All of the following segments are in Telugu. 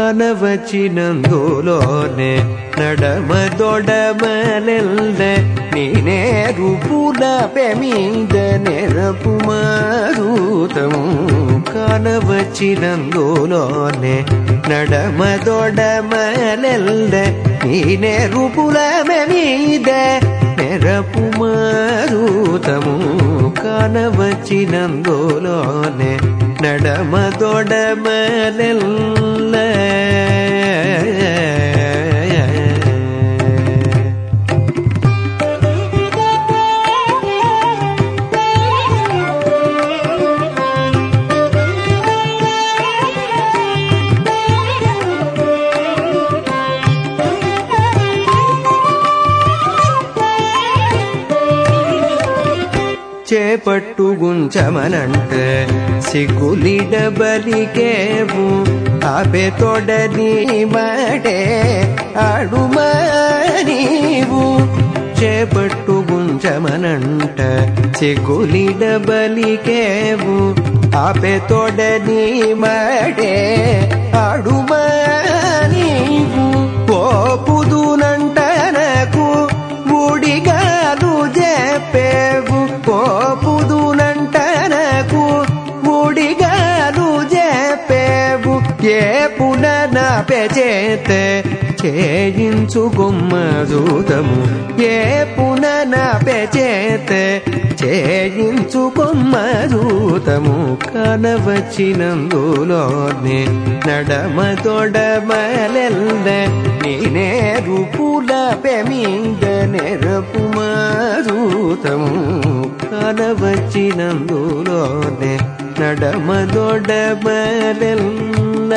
కానవచ్చినందులోనే నడమదొడమలెల్ల నేనే రూపుల పెమీద నెరపు మారుతము కానవచ్చినందులోనే నడమదొడమలెల్ల నేనే రూపుల మీద నెరపు మారుతము కానవచ్చినందులోనే నడమదొడమలెల్ల చేపట్టుగుంచమనంటే సిగ్గులిడబలికేవు ఆపే తొడని మడే అడుమా నీవు చేపట్టుగుంచమనంట సిగ్గులిడబలికేవు ఆపే తొడని మడే అడుమా నీవు పోపుదునంటనకు ఊడిగాలు చెప్పేవు పోపుదునంటనకు ఊడిగాలు చెప్పేవు ఏ పుననాపెచేతే చేయించు గుమ్మజూతము ఏ పుననాపెచేతే చేయించు కొమ్మజూతము కనవచ్చినందులోనే నడమతొడమలెల్ల నేనే రూపుల పెమీద నెరపు మారుతము కనవచ్చినందులోనే నడమదొడమలెల్ల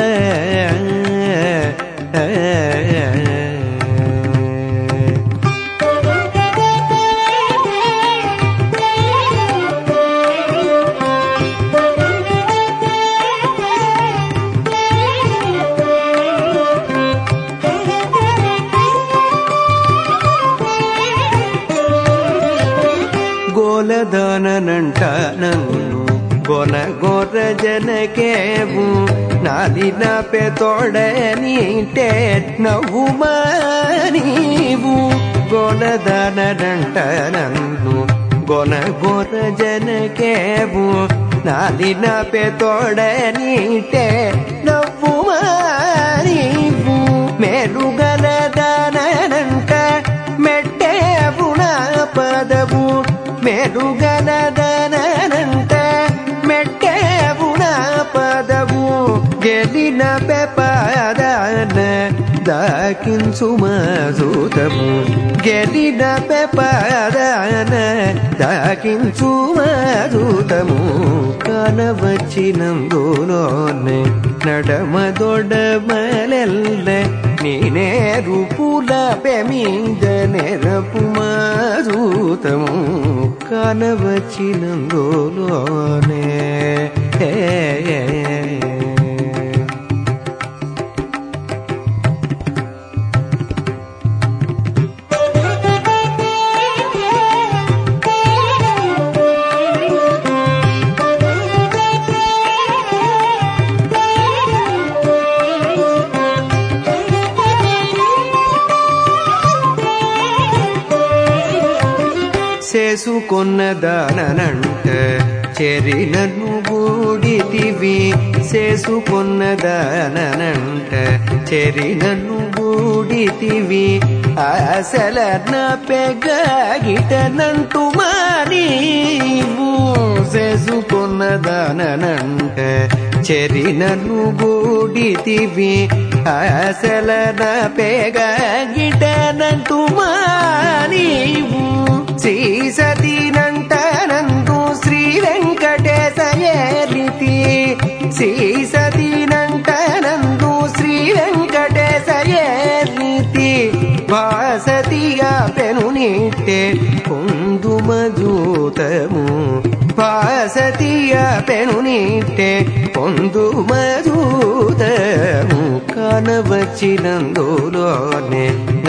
గోలదానంట నన్ను గొన గొర్ర ಜನಕೇವು ನಾಲಿನ ಪೆತೊಡೆ ನೀಟೆ ನವ್ವು ನೀವು ಗೊನದನಂಟ ನನ್ನು ಗೊನ ಗೊರ ಜನಕೇವು ನಾಲಿನ ಪೆತೊಡೆ ನೀಟೆ ನವ್ವು ನೀವು ಮೇಲುಗಲದನಂಟ మెట్టేవు నా పదవు మెరుగలదనంట మెట్టేవు నా పదవు గెలిన పెపదన దాకించు మధుతము గెలిన పెపదన దాకించు మధుతము కనవచ్చినందులోనే నడమదొడమలెల్ల నేనే రూపుల పెమీద నెరపు మారుతము కనవచ్చినందులోనే చేసుకొన్నదానంట చెరినను బూడితివి చేసుకొన్నదానంట చెరినను బూడితివి అసలన పెగగిటనంటు మారీవు చేసుకొన్నదానంట చెరినను బూడితివి అసలన పెగగిటనంటు మారీవు శ్రీ సతీనంటనందు శ్రీ వెంకటేశయేలితి శ్రీ సతీనంటనందు శ్రీ వెంకటేశయేలితి వాసతిగా పెను నిట్టే పొందు మజూతము వాసతిగా పెను నిట్టే పొందు మజూతము కనవచ్చినందులోనే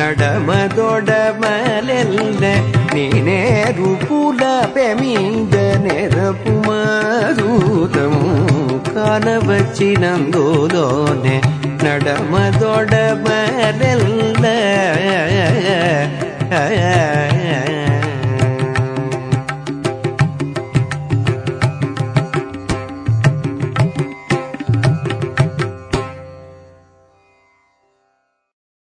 నడమదొడమలెల్ల నేనే రూపుల పెమీద నెరపు మారుతము కానవచ్చినందులోనే ನಡಮದೊಡ ಬರಲ್ಲ